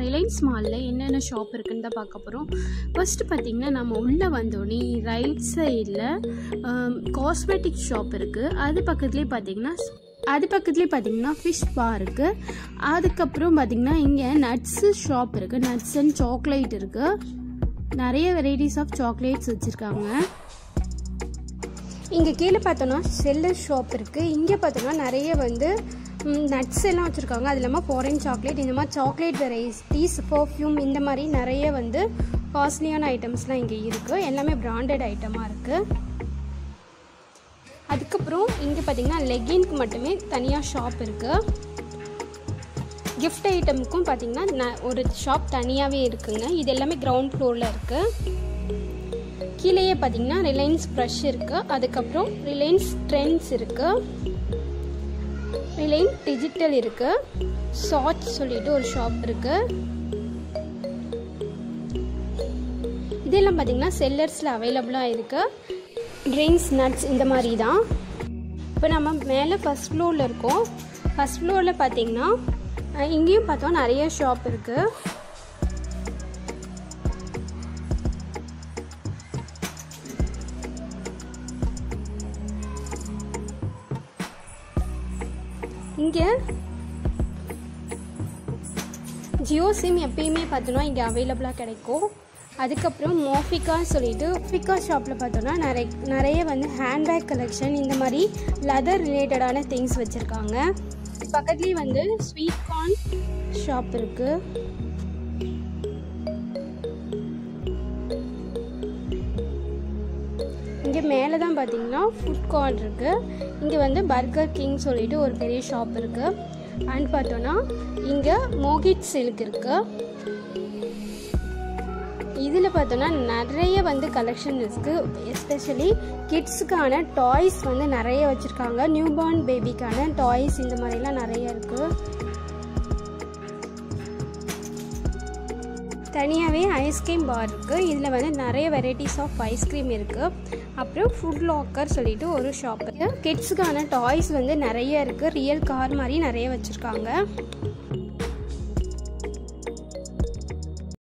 Reliance மாலில் என்னென்ன shop இருக்குன்னு தான் பார்க்க போகிறோம் ஃபஸ்ட்டு பார்த்திங்கன்னா நம்ம உள்ளே வந்தோடனே ரைட் சைடில் காஸ்மெட்டிக் ஷாப் இருக்குது அது பக்கத்துலேயே பார்த்திங்கன்னா அது பக்கத்துலேயே பார்த்தீங்கன்னா ஃபிஷ் பார் இருக்குது அதுக்கப்புறம் பார்த்திங்கன்னா இங்கே நட்ஸு ஷாப் இருக்குது நட்ஸ் அண்ட் சாக்லேட் இருக்குது நிறைய வெரைட்டிஸ் ஆஃப் சாக்லேட்ஸ் வச்சுருக்காங்க இங்கே கீழே பார்த்தோன்னா செல்லர் ஷாப் இருக்குது இங்கே பார்த்தோன்னா நிறைய வந்து நட்ஸ் எல்லாம் வச்சுருக்காங்க அது இல்லாமல் ஃபாரின் சாக்லேட் இந்த மாதிரி சாக்லேட் வெரைட்டிஸ் பர்ஃப்யூம் இந்த மாதிரி நிறைய வந்து காஸ்ட்லியான ஐட்டம்ஸ்லாம் இங்கே இருக்குது எல்லாமே பிராண்டட் ஐட்டமாக இருக்குது அதுக்கப்புறம் இங்கே பார்த்தீங்கன்னா லெகின்க்கு மட்டுமே தனியாக ஷாப் இருக்குது கிஃப்ட் ஐட்டமுக்கும் பார்த்தீங்கன்னா ந- ஒரு ஷாப் தனியாகவே இருக்குங்க இது எல்லாமே கிரவுண்ட் ஃப்ளோரில் இருக்குது கீழேயே பார்த்தீங்கன்னா ரிலையன்ஸ் ப்ரஷ் இருக்குது அதுக்கப்புறம் ரிலையன்ஸ் ட்ரெண்ட்ஸ் இருக்குது ரிலையன்ஸ் டிஜிட்டல் இருக்குது ஷார்ட் சொல்லிட்டு ஒரு ஷாப் இருக்குது இதெல்லாம் பார்த்தீங்கன்னா செல்லர்ஸில் அவைலபிளாக இருக்குது ட்ரிங்க்ஸ் நட்ஸ் இந்த மாதிரி தான் இப்போ நம்ம மேலே ஃபஸ்ட் ஃப்ளோரில் இருக்கோம் ஃபஸ்ட் ஃப்ளோரில் பார்த்தீங்கன்னா அஹ், இங்கேயும் பார்த்தோம் நிறைய ஷாப் இருக்குது இங்கே ஜியோ சிம் எப்பயுமே பார்த்தோன்னா இங்கே அவைலபிளாக கிடைக்கும் அதுக்கப்புறம் மோஃபிகான்னு சொல்லிட்டு ஃபிகா ஷாப்பில் பார்த்தோன்னா நிறைய நிறைய வந்து ஹேண்ட்பேக் கலெக்ஷன் இந்த மாதிரி லெதர் ரிலேட்டடான திங்ஸ் வச்சுருக்காங்க பக்கத்துலேயே வந்து ஸ்வீட் கார்ன் ஷாப் இருக்குது இங்கே மேலே தான் பார்த்தீங்கன்னா ஃபுட் கார்ட் இருக்குது இங்கே வந்து பர்கர் கிங் சொல்லிட்டு ஒரு பெரிய ஷாப் இருக்குது அண்ட் பார்த்தோன்னா இங்கே மோகிட் சில்க் இருக்குது இதில் பார்த்தோன்னா நிறைய வந்து கலெக்ஷன் இருக்குது எஸ்பெஷலி கிட்ஸுக்கான டாய்ஸ் வந்து நிறைய வச்சுருக்காங்க நியூ பார்ன் பேபிக்கான டாய்ஸ் இந்த மாதிரிலாம் நிறைய இருக்குது தனியாகவே ஐஸ்கிரீம் பார் இருக்குது இதில் வந்து நிறைய வெரைட்டிஸ் ஆஃப் ஐஸ்கிரீம் இருக்குது அப்புறம் ஃபுட் லாக்கர் சொல்லிட்டு ஒரு ஷாப் இருக்குது கிட்ஸுக்கான டாய்ஸ் வந்து நிறைய இருக்குது ரியல் கார் மாதிரி நிறைய வச்சுருக்காங்க